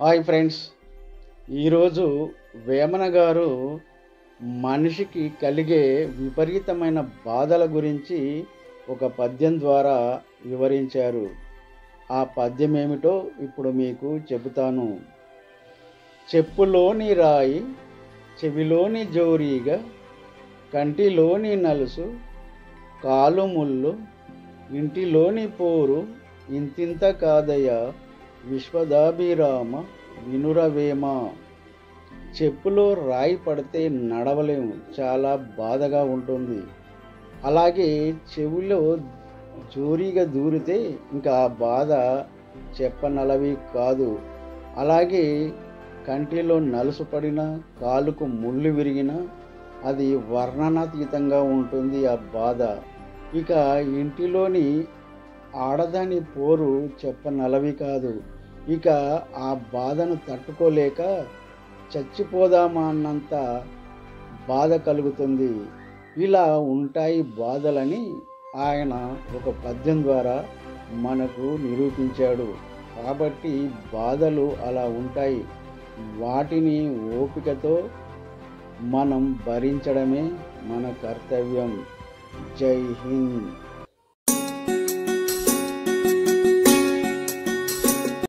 hi friends ఈరోజు వేమన గారు మనిషికి కలిగే విపరీతమైన బాధల గురించి ఒక పద్యం ద్వారా వివరించారు ఆ పద్యం ఏమిటో ఇప్పుడు మీకు చెబుతాను చెప్పులోని రాయి చెవిలోని జోరీగా కంటిలోని నలుసు కాలు ముళ్ళు ఇంటిలోని పోరు ఇంతింత కాదయ్య విశ్వదాభిరామ వినురవేమ చెప్పులో రాయి పడితే నడవలేము చాలా బాధగా ఉంటుంది అలాగే చెవిలో జోరీగా దూరితే ఇంకా ఆ బాధ చెప్పనలవి కాదు అలాగే కంటిలో నలుసు పడిన కాలుకు ముళ్ళు విరిగిన అది వర్ణనాతీతంగా ఉంటుంది ఆ బాధ ఇక ఇంటిలోని ఆడదాని పోరు చెప్పనలవి కాదు ఇక ఆ బాధను తట్టుకోలేక చచ్చిపోదామా అన్నంత బాధ కలుగుతుంది ఇలా ఉంటాయి బాధలని ఆయన ఒక పద్యం ద్వారా మనకు నిరూపించాడు కాబట్టి బాధలు అలా ఉంటాయి వాటిని ఓపికతో మనం భరించడమే మన కర్తవ్యం జై హింద్